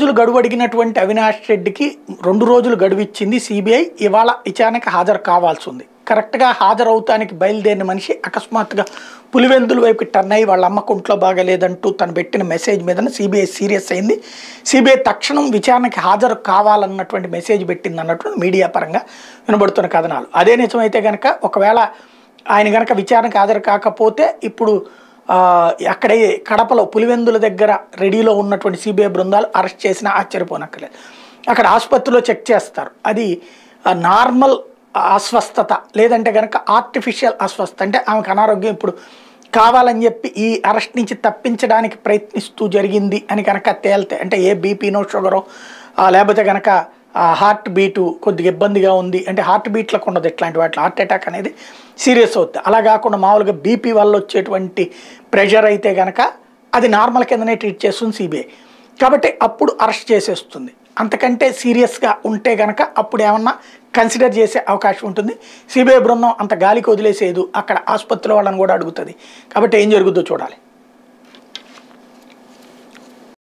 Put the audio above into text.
రోజులు గడువు అడిగినటువంటి అవినాష్ రెడ్డికి రెండు రోజులు గడువు ఇచ్చింది సిబిఐ ఇవాళ విచారణకి హాజరు కావాల్సి ఉంది కరెక్ట్గా హాజరవుతానికి బయలుదేరిన మనిషి అకస్మాత్తుగా పులివెందుల వైపు టర్న్ అయ్యి వాళ్ళ అమ్మకు ఒంట్లో బాగలేదంటూ తను పెట్టిన మెసేజ్ మీద సిబిఐ సీరియస్ అయింది సిబిఐ తక్షణం విచారణకి హాజరు కావాలన్నటువంటి మెసేజ్ పెట్టింది అన్నటువంటి మీడియా పరంగా వినబడుతున్న కథనాలు అదే నిజమైతే కనుక ఒకవేళ ఆయన కనుక విచారణకు హాజరు కాకపోతే ఇప్పుడు ఆ, అక్కడే కడపలో పులివెందుల దగ్గర రెడీలో ఉన్నటువంటి సిబిఐ బృందాలు అరెస్ట్ చేసినా ఆశ్చర్యపోనక్కర్లేదు అక్కడ ఆసుపత్రిలో చెక్ చేస్తారు అది ఆ, నార్మల్ అస్వస్థత లేదంటే కనుక ఆర్టిఫిషియల్ అస్వస్థత అంటే ఆమెకు అనారోగ్యం ఇప్పుడు కావాలని చెప్పి ఈ అరెస్ట్ నుంచి తప్పించడానికి ప్రయత్నిస్తూ జరిగింది అని కనుక తేలితే అంటే ఏ బీపీనో షుగరో ఆ, లేకపోతే కనుక హార్ట్ బీటు కొద్దిగా ఇబ్బందిగా ఉంది అంటే హార్ట్ బీట్లకు ఉండదు ఇట్లాంటి వాటిలో హార్ట్ అటాక్ అనేది సీరియస్ అవుతుంది అలా కాకుండా మామూలుగా బీపీ వల్ల వచ్చేటువంటి ప్రెషర్ అయితే కనుక అది నార్మల్ కిందనే ట్రీట్ చేస్తుంది సిబిఐ కాబట్టి అప్పుడు అరెస్ట్ చేసేస్తుంది అంతకంటే సీరియస్గా ఉంటే కనుక అప్పుడు ఏమన్నా కన్సిడర్ చేసే అవకాశం ఉంటుంది సిబిఐ బృందం అంత గాలికి వదిలేసేదు అక్కడ ఆసుపత్రిలో వాళ్ళని కూడా అడుగుతుంది కాబట్టి ఏం జరుగుతుందో చూడాలి